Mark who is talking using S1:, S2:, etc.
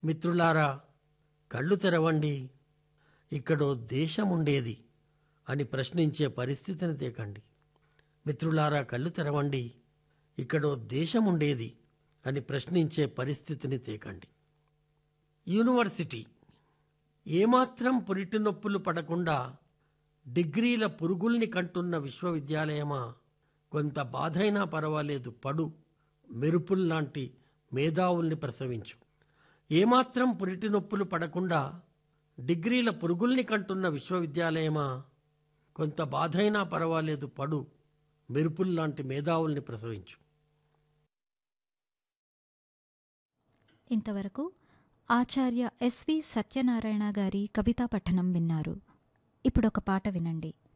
S1: మిత్రులారా కళ్ళు తెరవండి ఇక్కడో దేశముండేది అని ప్రశ్నించే పరిస్థితిని తేకండి మిత్రులారా కళ్ళు తెరవండి ఇక్కడో దేశముండేది అని ప్రశ్నించే పరిస్థితిని తేకండి యూనివర్సిటీ ఏమాత్రం పురిటి నొప్పులు పడకుండా డిగ్రీల పురుగుల్ని కంటున్న విశ్వవిద్యాలయమా కొంత బాధైనా పర్వాలేదు పడు మెరుపుల్లాంటి మేధావుల్ని ప్రసవించు ఏమాత్రం పురిటి నొప్పులు పడకుండా డిగ్రీల పురుగుల్ని కంటున్న విశ్వవిద్యాలయమా కొంత బాధైనా పర్వాలేదు పడు మెరుపుల్లాంటి మేధావుల్ని ప్రసవించు
S2: ఇంతవరకు ఆచార్య ఎస్వి సత్యనారాయణ గారి కవితా పఠనం విన్నారు ఇప్పుడొక పాట వినండి